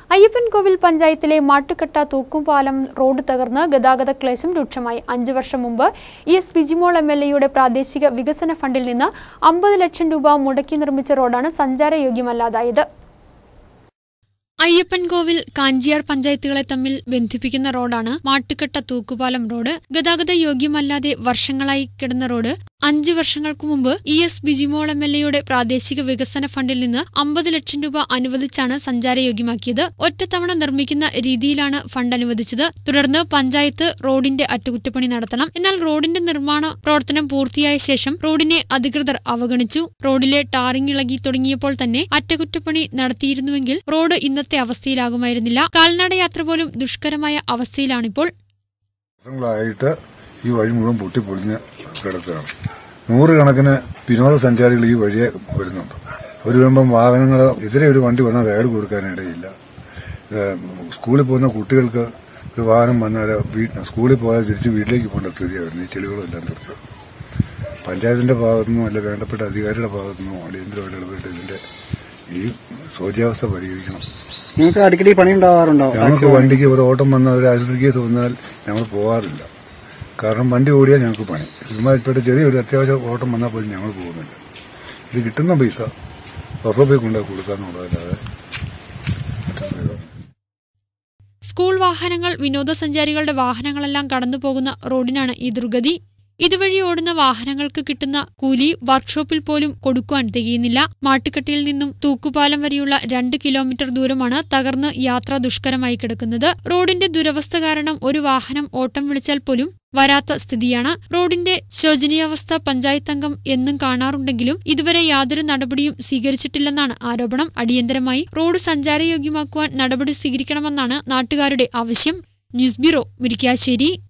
അയ്യപ്പൻകോവിൽ പഞ്ചായത്തിലെ മാട്ടുകെട്ട തൂക്കുംപാലം റോഡ് തകർന്ന് ഗതാഗത ക്ലേശം രൂക്ഷമായി അഞ്ചു വർഷം മുമ്പ് E S Bijimol M L എയുടെ പ്രാദേശിക വികസന ഫണ്ടിൽ നിന്ന് അമ്പത് ലക്ഷം രൂപ മുടക്കി നിർമ്മിച്ച റോഡാണ് സഞ്ചാരയോഗ്യമല്ലാതായത് അയ്യപ്പൻകോവിൽ കാഞ്ചിയാർ പഞ്ചായത്തുകളെ തമ്മിൽ ബന്ധിപ്പിക്കുന്ന റോഡാണ് മാട്ടുകെട്ട തൂക്കുപാലം റോഡ് ഗതാഗത യോഗ്യമല്ലാതെ വർഷങ്ങളായി കിടന്ന റോഡ് അഞ്ചു വർഷങ്ങൾക്കു മുമ്പ് E S Bijimol M L എയുടെ പ്രാദേശിക വികസന ഫണ്ടിൽ നിന്ന് അമ്പത് ലക്ഷം രൂപ അനുവദിച്ചാണ് സഞ്ചാരയോഗ്യമാക്കിയത് ഒറ്റത്തവണ നിർമ്മിക്കുന്ന രീതിയിലാണ് ഫണ്ട് അനുവദിച്ചത് തുടർന്ന് പഞ്ചായത്ത് റോഡിന്റെ അറ്റകുറ്റപ്പണി നടത്തണം എന്നാൽ റോഡിന്റെ നിർമ്മാണ പ്രവർത്തനം പൂർത്തിയായ ശേഷം റോഡിനെ അധികൃതർ അവഗണിച്ചു റോഡിലെ ടാറിംഗ് ഇളകി തുടങ്ങിയപ്പോൾ തന്നെ അറ്റകുറ്റപ്പണി നടത്തിയിരുന്നുവെങ്കിൽ റോഡ് ഇന്നത്തെ അവസ്ഥയിലാകുമായിരുന്നില്ല കാൽനടയാത്ര പോലും ദുഷ്കരമായ അവസ്ഥയിലാണിപ്പോൾ വർഷങ്ങളായിട്ട് ഈ വഴി മുഴുവൻ പൊട്ടിപ്പൊളിഞ്ഞ് കിടക്കുകയാണ് നൂറുകണക്കിന് വിനോദസഞ്ചാരികൾ ഈ വഴിയെ വരുന്നുണ്ട് അവർ വരുമ്പം വാഹനങ്ങൾ എതിരെ ഒരു വണ്ടി വന്നാൽ റൈഡ് കൊടുക്കാനിടയില്ല ഏഹ് സ്കൂളിൽ പോകുന്ന കുട്ടികൾക്ക് ഒരു വാഹനം വന്നാൽ വീ- സ്കൂളിൽ പോയാൽ തിരിച്ച് വീട്ടിലേക്ക് പോകേണ്ട സ്ഥിതിയായിരുന്നു ഈ ചെളികളും എല്ലാം തീർത്ത് പഞ്ചായത്തിന്റെ ഭാഗത്തുനിന്നും അല്ല വേണ്ടപ്പെട്ട അധികാരിയുടെ ഭാഗത്തുനിന്നും അടിയന്തരമായിട്ട് ഇടപെട്ട് ഇതിന്റെ ഈ ശോച്യാവസ്ഥ പരിഹരിക്കണം നിങ്ങൾക്ക് അടിക്കടി പണി ഉണ്ടാവാറുണ്ടോ ഞങ്ങൾക്ക് വണ്ടിക്ക് ഒരു ഓട്ടം വന്ന ഒരു ആശുപത്രി കേസ് വന്നാൽ ഞങ്ങൾ പോകാറില്ല കാരണം വണ്ടി ഓടിയാൽ ഞങ്ങൾക്ക് പണി ഇതുമാതിരിപ്പെട്ട ചെറിയൊരു അത്യാവശ്യം ഓട്ടം വന്നാൽ പോലും ഞങ്ങൾ പോകുന്നില്ല ഇത് കിട്ടുന്ന പൈസ ഉറപ്പേ കൊണ്ടുപോയി കൊടുക്കാന്നുള്ളതല്ലാതെ മറ്റൊന്നും ഇല്ല. സ്കൂൾ വാഹനങ്ങൾ വിനോദസഞ്ചാരികളുടെ വാഹനങ്ങളെല്ലാം കടന്നുപോകുന്ന റോഡിനാണ് ഈ ദുർഗതി ഇതുവഴി ഓടുന്ന വാഹനങ്ങൾക്ക് കിട്ടുന്ന കൂലി വർക്ക്ഷോപ്പിൽ പോലും കൊടുക്കുവാൻ തികയുന്നില്ല മാട്ടുകെട്ടിയിൽ നിന്നും തൂക്കുപാലം വരെയുള്ള രണ്ട് കിലോമീറ്റർ ദൂരമാണ് തകർന്ന് യാത്ര ദുഷ്കരമായി കിടക്കുന്നത് റോഡിന്റെ ദുരവസ്ഥ കാരണം ഒരു വാഹനം ഓട്ടം വിളിച്ചാൽ പോലും വരാത്ത സ്ഥിതിയാണ് റോഡിന്റെ ശോചനീയാവസ്ഥ പഞ്ചായത്ത് അംഗം എന്നും കാണാറുണ്ടെങ്കിലും ഇതുവരെ യാതൊരു നടപടിയും സ്വീകരിച്ചിട്ടില്ലെന്നാണ് ആരോപണം അടിയന്തരമായി റോഡ് സഞ്ചാരയോഗ്യമാക്കുവാൻ നടപടി സ്വീകരിക്കണമെന്നാണ് നാട്ടുകാരുടെ ആവശ്യം ന്യൂസ് ബ്യൂറോ മുരിക്കാശ്ശേരി